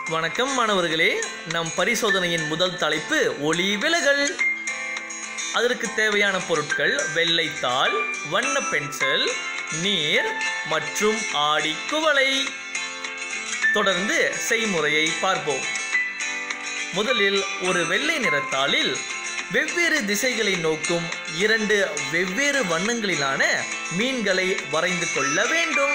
வணக்கம் மாணவர்களே நம் பரிசோதனையின் முதல் தலைப்பு ஒளி விலகல் அதற்கு தேவையான பொருட்கள் வெள்ளைத்தாள் வண்ண பென்சில் நீர் மற்றும் ஆடி குவளை தொடர்ந்து செய்முறையை பார்ப்போம் முதலில் ஒரு வெள்ளை நிறத்தாளில் வெவ்வேறு திசைகளை நோக்கும் இரண்டு வெவ்வேறு வண்ணங்களிலான மீன்களை வரைந்து கொள்ள வேண்டும்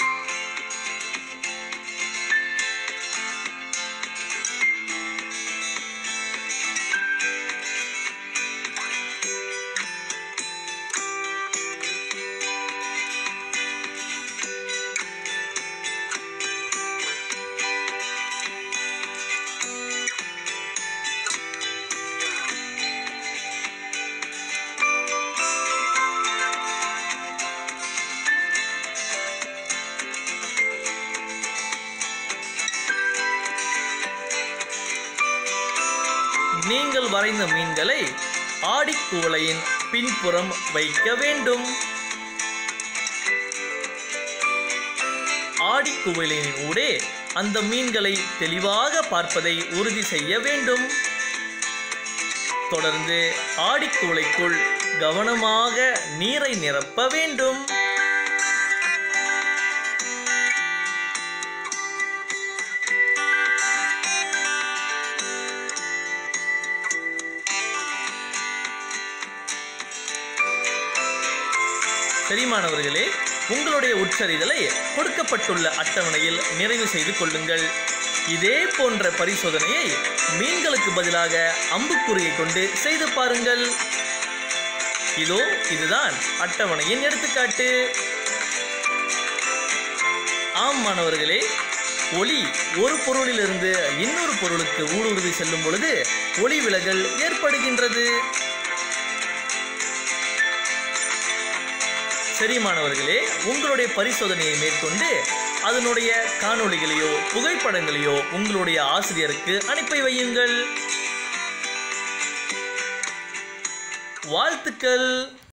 நீங்கள் வரைந்த மீன்களை ஆடிக்குவளையின் பின்புறம் வைக்க வேண்டும் ஆடிக்குவளையின் ஊடே அந்த மீன்களை தெளிவாக பார்ப்பதை உறுதி செய்ய வேண்டும் தொடர்ந்து ஆடிக்குவளைக்குள் கவனமாக நீரை நிரப்ப வேண்டும் சரி மாணவர்களே உங்களுடைய உட்சரிதலை கொடுக்கப்பட்டுள்ள அட்டவணையில் நிறைவு செய்து கொள்ளுங்கள் இதே போன்ற பரிசோதனையை மீன்களுக்கு பதிலாக அம்புக்குறியை கொண்டு செய்து பாருங்கள் இதோ இதுதான் அட்டவணையின் எடுத்துக்காட்டு ஆம் மாணவர்களே ஒளி ஒரு பொருளிலிருந்து இன்னொரு பொருளுக்கு ஊடுருவி செல்லும் பொழுது ஒளி விலகல் ஏற்படுகின்றது சரி மாணவர்களே உங்களுடைய பரிசோதனையை மேற்கொண்டு அதனுடைய காணொளிகளையோ புகைப்படங்களையோ உங்களுடைய ஆசிரியருக்கு அனுப்பி வையுங்கள் வாழ்த்துக்கள்